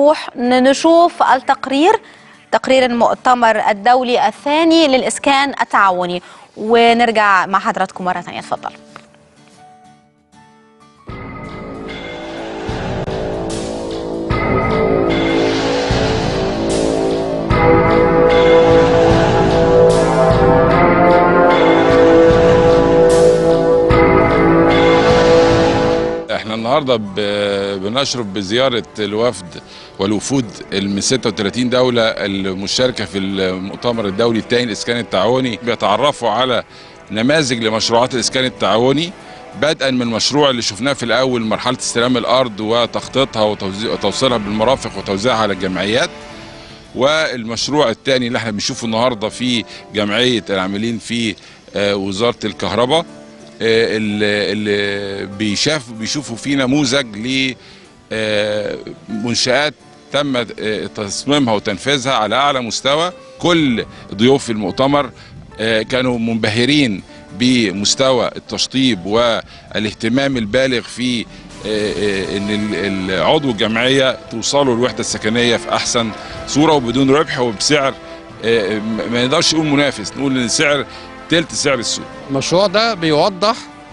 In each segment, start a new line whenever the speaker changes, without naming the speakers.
نروح نشوف التقرير تقرير المؤتمر الدولي الثاني للإسكان التعاوني ونرجع مع حضراتكم مرة ثانية اتفضل
احنا النهارده ب- بنشرف بزياره الوفد والوفود من 36 دوله المشاركه في المؤتمر الدولي الثاني للاسكان التعاوني بيتعرفوا على نماذج لمشروعات الاسكان التعاوني بدءا من المشروع اللي شفناه في الاول مرحله استلام الارض وتخطيطها وتوزيع- وتوصيلها بالمرافق وتوزيعها على الجمعيات والمشروع الثاني اللي احنا بنشوفه النهارده في جمعيه العاملين في آه، وزاره الكهرباء آه، اللي اللي بيشاف بيشوفوا فيه نموذج لمنشآت تم آه، تصميمها وتنفيذها على اعلى مستوى كل ضيوف المؤتمر آه، كانوا منبهرين بمستوى التشطيب والاهتمام البالغ في آه، آه، ان ال- العضو الجمعيه توصلوا الوحده السكنيه في احسن صوره وبدون ربح وبسعر آه، ما نقدرش نقول منافس نقول ان سعر تلت سعر السوق
المشروع ده بيوضح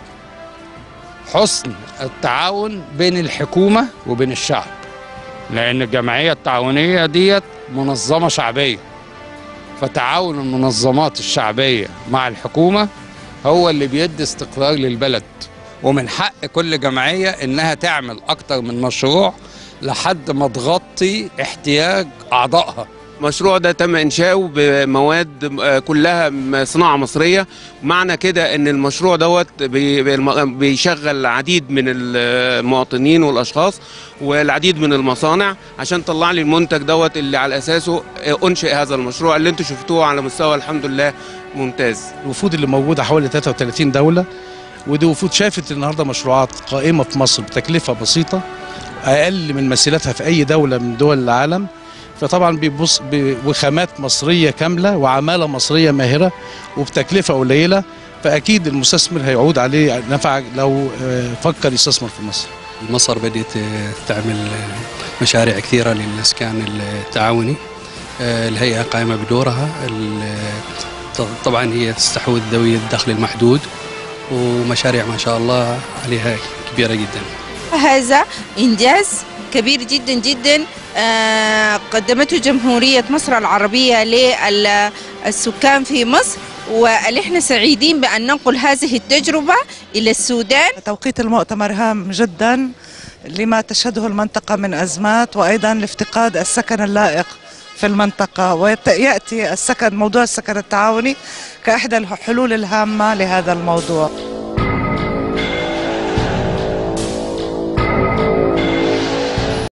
حسن التعاون بين الحكومة وبين الشعب لأن الجمعية التعاونية ديت منظمة شعبية فتعاون المنظمات الشعبية مع الحكومة هو اللي بيدي استقرار للبلد ومن حق كل جمعية إنها تعمل أكتر من مشروع لحد ما تغطي احتياج أعضائها
المشروع ده تم انشاؤه بمواد آه، كلها م- صناعه مصريه معنى كده ان المشروع دوت بي- بالم- بيشغل العديد من المواطنين والاشخاص والعديد من المصانع عشان طلع لي المنتج دوت اللي على اساسه آه، انشئ هذا المشروع اللي انتم شفتوه على مستوى الحمد لله ممتاز
الوفود اللي موجوده حوالي 33 دوله ودي وفود شافت النهارده مشروعات قائمه في مصر بتكلفه بسيطه اقل من مثيلتها في اي دوله من دول العالم فطبعا بيبص ب- وخامات مصريه كامله وعماله مصريه ماهره وبتكلفه قليله فاكيد المستثمر هيعود عليه نفع لو آه، فكر يستثمر في مصر
مصر بدأت تعمل مشاريع كثيرة للإسكان التعاوني الهيئة قائمة بدورها ال- طبعا هي تستحوذ ذوي الدخل المحدود ومشاريع ما شاء الله عليها كبيرة جدا
هذا إنجاز كبير جدا جدا آه، قدمته جمهورية مصر العربية للسكان في مصر ونحن سعيدين بأن ننقل هذه التجربة إلى السودان
توقيت المؤتمر هام جدا لما تشهده المنطقة من أزمات وأيضا لافتقاد السكن اللائق في المنطقة ويأتي السكن موضوع السكن التعاوني كإحدى الحلول الهامة لهذا الموضوع